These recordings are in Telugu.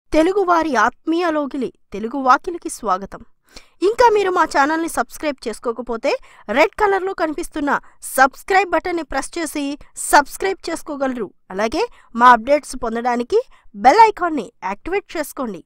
తెలుగువారి ఆత్మీయ లోగిలి తెలుగు వాకిలికి స్వాగతం ఇంకా మీరు మా ఛానల్ని సబ్స్క్రైబ్ చేసుకోకపోతే రెడ్ కలర్లో కనిపిస్తున్న సబ్స్క్రైబ్ బటన్ని ప్రెస్ చేసి సబ్స్క్రైబ్ చేసుకోగలరు అలాగే మా అప్డేట్స్ పొందడానికి బెల్ ఐకాన్ని యాక్టివేట్ చేసుకోండి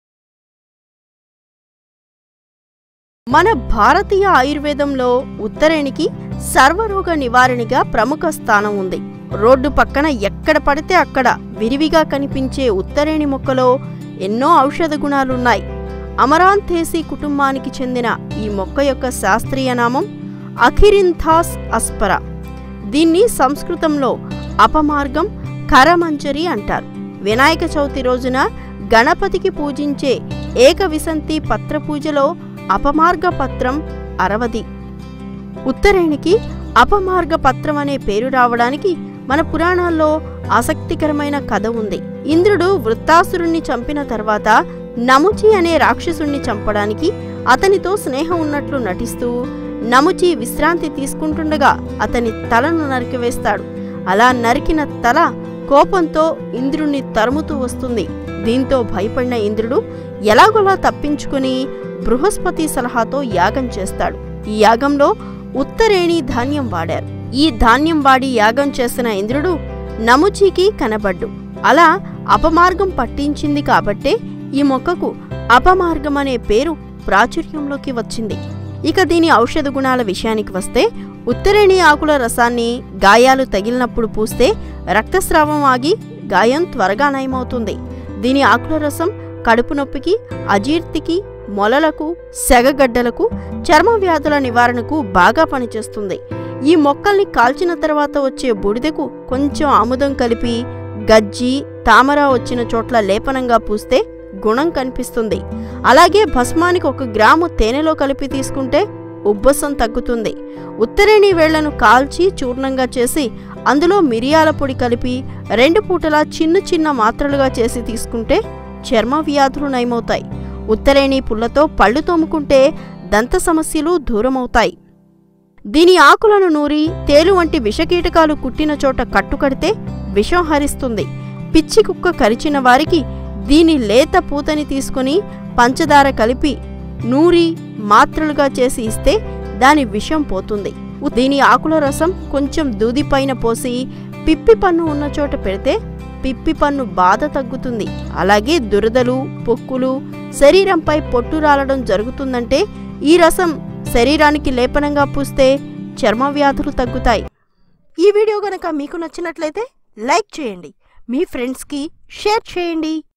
మన భారతీయ ఆయుర్వేదంలో ఉత్తరేణికి సర్వరోగ నివారణగా ప్రముఖ స్థానం ఉంది రోడ్డు పక్కన ఎక్కడ పడితే అక్కడ విరివిగా కనిపించే ఉత్తరేణి మొక్కలో ఎన్నో ఔషధ గుణాలున్నాయి అమరాంథేసి కుటుంబానికి చెందిన ఈ మొక్క యొక్క శాస్త్రీయ నామం అఖిరింథాస్ అస్పర దీన్ని సంస్కృతంలో అపమార్గం కరమంజరి అంటారు వినాయక చవితి రోజున గణపతికి పూజించే ఏకవిసంతి పత్ర పూజలో అపమార్గ పత్రం అరవది ఉత్తరేణికి అపమార్గ పత్రం అనే పేరు రావడానికి మన పురాణాల్లో ఆసక్తికరమైన కథ ఉంది ఇంద్రుడు వృత్తాసురుణ్ణి చంపిన తర్వాత నముచి అనే రాక్షసుణ్ణి చంపడానికి అతనితో స్నేహం ఉన్నట్లు నటిస్తూ నముచి విశ్రాంతి తీసుకుంటుండగా అతని తలను నరికివేస్తాడు అలా నరికిన తల కోపంతో ఇంద్రుణ్ణి తరుముతూ వస్తుంది దీంతో భయపడిన ఇంద్రుడు ఎలాగోలా తప్పించుకుని బృహస్పతి సలహాతో యాగం చేస్తాడు ఈ యాగంలో ఉత్తరేణి ధాన్యం వాడారు ఈ ధాన్యం వాడి యాగం చేసిన ఇంద్రుడు నముచికి కనబడ్డు అలా అపమార్గం పట్టించింది కాబట్టే ఈ మొక్కకు అపమార్గం అనే పేరు ప్రాచుర్యంలోకి వచ్చింది ఇక దీని ఔషధ గుణాల విషయానికి వస్తే ఉత్తరేణి ఆకుల రసాన్ని గాయాలు తగిలినప్పుడు పూస్తే రక్తస్రావం ఆగి గాయం త్వరగా నయమవుతుంది దీని ఆకుల రసం కడుపు నొప్పికి అజీర్తికి మొలలకు సెగగడ్డలకు చర్మ వ్యాధుల నివారణకు బాగా పనిచేస్తుంది ఈ మొక్కల్ని కాల్చిన తర్వాత వచ్చే బూడిదకు కొంచెం ఆముదం కలిపి గజ్జి తామర వచ్చిన చోట్ల లేపనంగా పూస్తే గుణం కనిపిస్తుంది అలాగే భస్మానికి ఒక గ్రాము తేనెలో కలిపి తీసుకుంటే ఉబ్బసం తగ్గుతుంది ఉత్తరేణి వేళ్లను కాల్చి చూర్ణంగా చేసి అందులో మిరియాల పొడి కలిపి రెండు పూటలా చిన్న చిన్న మాత్రలుగా చేసి తీసుకుంటే చర్మ వ్యాధులు నయమవుతాయి ఉత్తరేణి పుల్లతో పళ్ళు తోముకుంటే దంత సమస్యలు దూరమవుతాయి దీని ఆకులను నూరి తేలు వంటి విషకీటకాలు కుట్టిన చోట కట్టుకడితే విషం హరిస్తుంది పిచ్చి కుక్క కరిచిన వారికి దీని లేత పూతని తీసుకుని పంచదార కలిపి నూరి మాత్రలుగా చేసి ఇస్తే దాని విషం పోతుంది దీని ఆకుల రసం కొంచెం దూదిపైన పోసి పిప్పి పన్ను ఉన్న చోట పెడితే పిప్పి పన్ను బాధ తగ్గుతుంది అలాగే దురదలు పొక్కులు శరీరంపై పొట్టు రాలడం జరుగుతుందంటే ఈ రసం శరీరానికి లేపనంగా పూస్తే చర్మ వ్యాధులు తగ్గుతాయి ఈ వీడియో గనక మీకు నచ్చినట్లయితే లైక్ చేయండి మీ ఫ్రెండ్స్కి షేర్ చేయండి